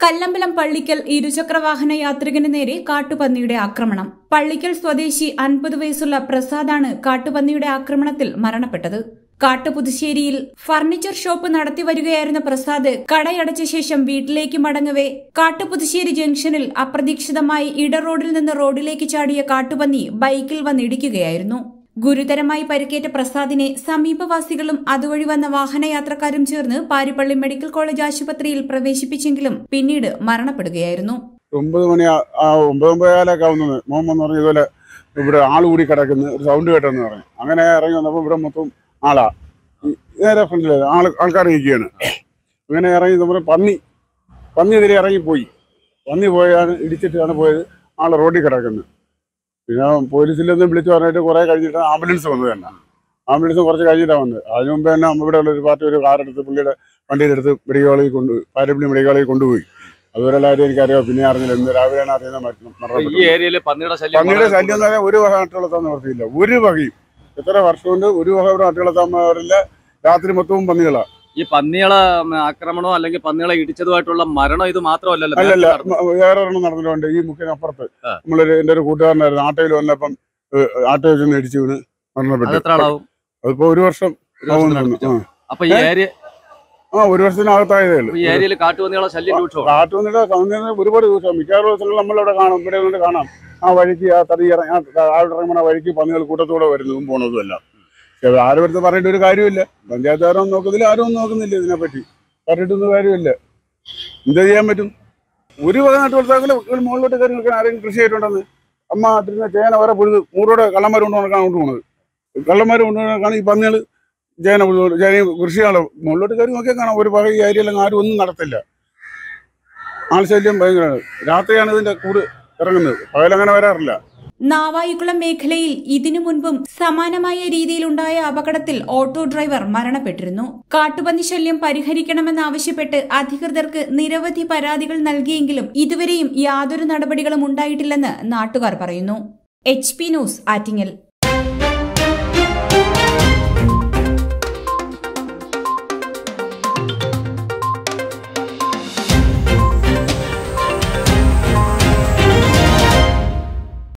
കല്ലമ്പലം പള്ളിക്കൽ ഇരുചക്രവാഹന യാത്രികന് നേരെ കാട്ടുപന്നിയുടെ ആക്രമണം പള്ളിക്കൽ സ്വദേശി അൻപത് വയസ്സുള്ള പ്രസാദാണ് കാട്ടുപന്നിയുടെ ആക്രമണത്തിൽ മരണപ്പെട്ടത് കാട്ടുപുതുശ്ശേരിയിൽ ഫർണിച്ചർ ഷോപ്പ് നടത്തി വരികയായിരുന്ന പ്രസാദ് കടയടച്ച ശേഷം വീട്ടിലേക്ക് മടങ്ങവേ കാട്ടുപുതുശ്ശേരി ജംഗ്ഷനിൽ അപ്രതീക്ഷിതമായി ഇടറോഡിൽ നിന്ന് റോഡിലേക്ക് ചാടിയ കാട്ടുപന്നി ബൈക്കിൽ വന്നിടിക്കുകയായിരുന്നു ഗുരുതരമായി പരിക്കേറ്റ പ്രസാദിനെ സമീപവാസികളും അതുവഴി വന്ന വാഹനയാത്രക്കാരും ചേർന്ന് പാരിപ്പള്ളി മെഡിക്കൽ കോളേജ് ആശുപത്രിയിൽ പ്രവേശിപ്പിച്ചെങ്കിലും പിന്നീട് മരണപ്പെടുകയായിരുന്നു ഒമ്പത് മണി ആ- ആ ഒമ്പത് ഒമ്പതേകാലൊക്കെ ആവുന്നത് മോഹൻ പറഞ്ഞ ഇതുപോലെ ഇവിടെ ആൾ കൂടി കിടക്കുന്നു ഒരു സൗണ്ട് കേട്ടെന്ന് പറഞ്ഞു അങ്ങനെ ഇറങ്ങി വന്നപ്പോൾ ഇവിടെ മൊത്തം ആളാ ഈ നേരെ ഫ്രണ്ടില് ആൾ ആൾക്കാർ നിൽക്കുകയാണ് അങ്ങനെ ഇറങ്ങി നമ്മൾ പന്നി പന്നി ഇതിലെ ഇറങ്ങിപ്പോയി പന്നി പോയാണ് ഇടിച്ചിട്ടാണ് പോയത് ആൾ റോഡിൽ കിടക്കുന്നത് പിന്നെ പോലീസിലൊന്നും വിളിച്ചു പറഞ്ഞിട്ട് കുറേ കഴിഞ്ഞിട്ട് ആംബുലൻസ് വന്നത് തന്നെ ആംബുലൻസ് കുറച്ച് കഴിഞ്ഞിട്ടാണ് വന്നത് അതിന് മുമ്പ് തന്നെ ഇവിടെ ഉള്ള ഒരു പാർട്ടി ഒരു കാർ എടുത്ത് പുള്ളിയുടെ വണ്ടിയിലെടുത്ത് മെഡിക്കൽ കോളേജിൽ കൊണ്ടുപോയി പാരപ്പള്ളി മെഡിക്കൽ കോളേജിൽ കൊണ്ടുപോയി അതുവരെ എല്ലാവരും എനിക്കറിയാം പിന്നെ അറിഞ്ഞില്ല ഇന്ന് രാവിലെയാണ് അറിയുന്നത് മരണം- അപ്പൊ ഈ മരണപ്പെട്ടത് ഏരിയയില് പന്നിയുടെ ശല്യം പന്നിയുടെ വളരെ ശല്യം എന്ന് പറഞ്ഞാൽ ഒരു വക നാട്ടുകളെത്താൻ നിവർത്തിയില്ല ഒരു വകയും എത്ര വർഷം കൊണ്ട് ഒരു വക ഇവിടെ നാട്ടുകളെത്താൻ വരില്ല രാത്രി മൊത്തവും പന്നികളാ ഈ പന്നികളെ ഉം, ആക്രമണമോ അല്ലെങ്കിൽ പന്നികളെ ഇടിച്ചതുമായിട്ടുള്ള മരണം ഇത് മാത്രമല്ലല്ലോ അല്ലല്ല നേരത്തെ നടന്നത്. മ- വേറെ ഒരെണ്ണം നടന്നിട്ടുണ്ട് ഈ മുക്കിനപ്പുറത്ത് ആ. നമ്മളൊരു എൻ്റെ ഒരു കൂട്ടുകാരനായിരുന്നു ആട്ടോയിൽ വന്നപ്പം ഏഹ്, ആട്ടോയിൽ ചെന്ന് ഇടിച്ചു വീണ് അത് മരണപ്പെട്ടു എത്ര ആളാവും അതിപ്പോ ഒരു വർഷം ഒരു വർഷത്തിന് ആവുന്നുണ്ട് അടുപ്പിച്ചോ? ആ. അപ്പൊ ഈ ഏരിയ ആ ഒരു വർഷത്തിനകത്തായതേ ഉള്ളൂ ഈ ഏരിയയിൽ കാട്ടുപന്നികളെ ശല്യം രൂക്ഷമാണ് കാട്ടുവന്നിട്ട് സൗന്ദര്യം ഒരുപാട് ദിവസം മിക്കവാറും ദിവസങ്ങളിൽ നമ്മളിവിടെ കാണാം ഇവിടെ കൊണ്ട് കാണാം ആ വഴിക്ക് ആ തടി ഇറങ്ങി ആളുടെ ഇറങ്ങണ വഴിക്ക് പന്നികൾ കൂട്ടത്തോടെ വരുന്നതും പോണതും എല്ലാം പക്ഷെ ആരും അടുത്ത് പറഞ്ഞിട്ട് ഒരു കാര്യമില്ല പഞ്ചായത്തുകാരും നോക്കുന്നില്ല ആരും ഒന്നും നോക്കുന്നില്ല ഇതിനെപ്പറ്റി പറഞ്ഞിട്ടൊന്നും കാര്യമില്ല എന്ത് ചെയ്യാൻ പറ്റും ഒരു വക നാട്ടുകൊടുത്താൽ മുകളിലോട്ട് കയറി നിൽക്കാൻ ആരെങ്കിലും കൃഷി ചെയ്തിട്ടുണ്ടെന്ന് അമ്മ തിരുന്ന ചേന വരെ പുഴുത് മൂറോടെ കള്ളന്മാർ കൊണ്ടുപോകാൻ കൊണ്ടുപോകുന്നത് കള്ളന്മാർ കൊണ്ടുപോകാൻ ഈ പന്നികൾ ചേന പുഴുത് ചേനയും കൃഷിയാണ് മുകളിലോട്ട് കയറി നോക്കിയാൽ കാണാം ഒരു വക ഈ ഏരിയയിലും ആരും ഒന്നും നടത്തില്ല ആൾശല്യം ഭയങ്കരമാണ് രാത്രിയാണ് ഇതിന്റെ കൂട് ഇറങ്ങുന്നത് പകലങ്ങനെ വരാറില്ല നാവായിക്കുളം മേഖലയിൽ ഇതിനു മുൻപും സമാനമായ രീതിയിലുണ്ടായ അപകടത്തിൽ ഓട്ടോ ഡ്രൈവർ മരണപ്പെട്ടിരുന്നു കാട്ടുപന്നി ശല്യം പരിഹരിക്കണമെന്നാവശ്യപ്പെട്ട് അധികൃതർക്ക് നിരവധി പരാതികൾ നൽകിയെങ്കിലും ഇതുവരെയും യാതൊരു നടപടികളും ഉണ്ടായിട്ടില്ലെന്ന് നാട്ടുകാർ പറയുന്നു എച്ച് പി ന്യൂസ് ആറ്റിങ്ങൽ